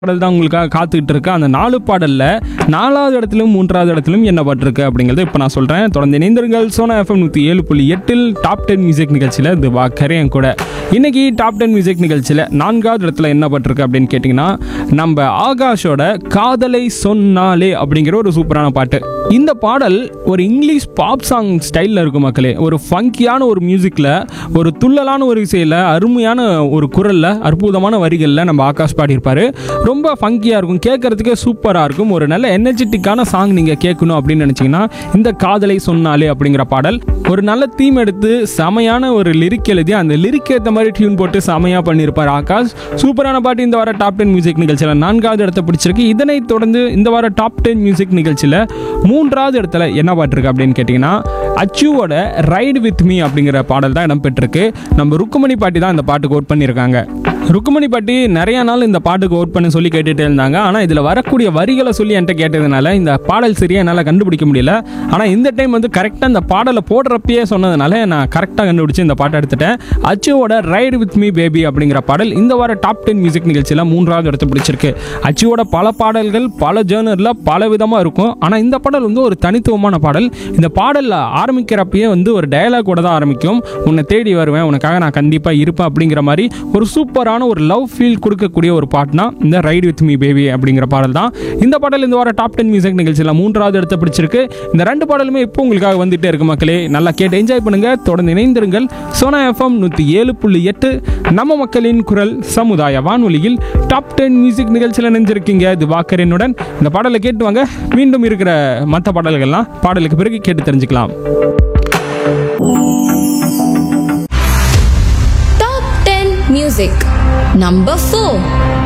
பாடல் தான் உங்களுக்காக காத்துக்கிட்டு இருக்கு அந்த நாலு பாடல்ல நாலாவது இடத்திலும் மூன்றாவது இடத்திலும் என்ன பாட்டிருக்கு அப்படிங்கிறத இப்போ நான் சொல்றேன் தொடர்ந்து இணைந்திருங்கள் சோனா எஃப்எம் நூற்றி ஏழு புள்ளி எட்டில் டாப் டென் மியூசிக் நிகழ்ச்சியில் இது வாக்கரையும் கூட இன்னைக்கு டாப் டென் மியூசிக் நிகழ்ச்சியில் நான்காவது இடத்துல என்ன பாட்டிருக்கு அப்படின்னு கேட்டிங்கன்னா நம்ம ஆகாஷோட காதலை சொன்னாலே அப்படிங்கிற ஒரு சூப்பரான பாட்டு இந்த பாடல் ஒரு இங்கிலீஷ் பாப் சாங் ஸ்டைலில் இருக்கும் மக்களே ஒரு ஃபங்கியான ஒரு மியூசிக்கில் ஒரு துள்ளலான ஒரு இசையில் அருமையான ஒரு குரலில் அற்புதமான வரிகளில் நம்ம ஆகாஷ் பாடியிருப்பார் ரொம்ப ஃபங்கியாக இருக்கும் கேட்குறதுக்கே சூப்பராக இருக்கும் ஒரு நல்ல எனர்ஜெட்டிக்கான சாங் நீங்கள் கேட்கணும் அப்படின்னு நினச்சிங்கன்னா இந்த காதலை சொன்னாலே அப்படிங்கிற பாடல் ஒரு நல்ல தீம் எடுத்து செமையான ஒரு லிரிக் எழுதி அந்த லிரிக் ஏற்ற மாதிரி டியூன் போட்டு செமையாக பண்ணியிருப்பார் ஆகாஷ் சூப்பரான பாட்டு இந்த வார டாப் டென் மியூசிக் நிகழ்ச்சியில் நான்காவது இடத்த பிடிச்சிருக்கு இதனைத் தொடர்ந்து இந்த வார டாப் டென் மியூசிக் நிகழ்ச்சியில் மூன்றாவது இடத்துல என்ன பாட்டு இருக்கு அப்படின்னு கேட்டிங்கன்னா அச்சுவோட ரைடு வித் மீ அப்படிங்கிற பாடல் தான் இடம்பெற்றிருக்கு நம்ம ருக்குமணி பாட்டி தான் இந்த பாட்டுக்கு ஓட் பண்ணியிருக்காங்க ருக்குமணி பாட்டி நிறைய நாள் இந்த பாட்டுக்கு ஓட் பண்ண சொல்லி கேட்டுகிட்டே இருந்தாங்க ஆனால் இதில் வரக்கூடிய வரிகளை சொல்லி என்கிட்ட கேட்டதுனால இந்த பாடல் சரியாக என்னால் கண்டுபிடிக்க முடியல ஆனால் இந்த டைம் வந்து கரெக்டாக இந்த பாடலை போடுறப்பயே சொன்னதுனால நான் கரெக்டாக கண்டுபிடிச்சி இந்த பாட்டை எடுத்துட்டேன் அச்சுவோட ரைடு வித் மீ பேபி அப்படிங்கிற பாடல் இந்த வார டாப் டென் மியூசிக் நிகழ்ச்சியில் மூன்றாவது இடத்தை பிடிச்சிருக்கு அச்சுவோட பல பாடல்கள் பல ஜேர்னரில் பல விதமாக இருக்கும் ஆனால் இந்த பாடல் வந்து ஒரு தனித்துவமான பாடல் இந்த பாடலில் ஆரம்பிக்கிறப்பயே வந்து ஒரு டயலாகோட தான் ஆரம்பிக்கும் உன்னை தேடி வருவேன் உனக்காக நான் கண்டிப்பாக இருப்பேன் அப்படிங்கிற மாதிரி ஒரு சூப்பரான ஒரு லவ் ஃபீல் கொடுக்கக்கூடிய ஒரு பாட்டுனா இந்த ரைடு வித் மீ பேபி அப்படிங்கிற பாடல் தான் இந்த பாடல் இந்த வார டாப் டென் மியூசிக் நிகழ்ச்சியில் மூன்றாவது இடத்தை பிடிச்சிருக்கு இந்த ரெண்டு பாடலுமே இப்போ உங்களுக்காக வந்துட்டே இருக்கு மக்களே நல்லா கேட்டு என்ஜாய் பண்ணுங்க தொடர்ந்து இணைந்திருங்கள் சோனா எஃப்எம் நூற்றி ஏழு புள்ளி எட்டு நம்ம மக்களின் குரல் சமுதாய வானொலியில் டாப் டென் மியூசிக் நிகழ்ச்சியில் நினைஞ்சிருக்கீங்க இது வாக்கரனுடன் இந்த பாடலை கேட்டு வாங்க மீண்டும் இருக்கிற மற்ற பாடல்கள்லாம் பாடலுக்கு பிறகு கேட்டு தெரிஞ்சுக்கலாம் Top 10 Music Number 4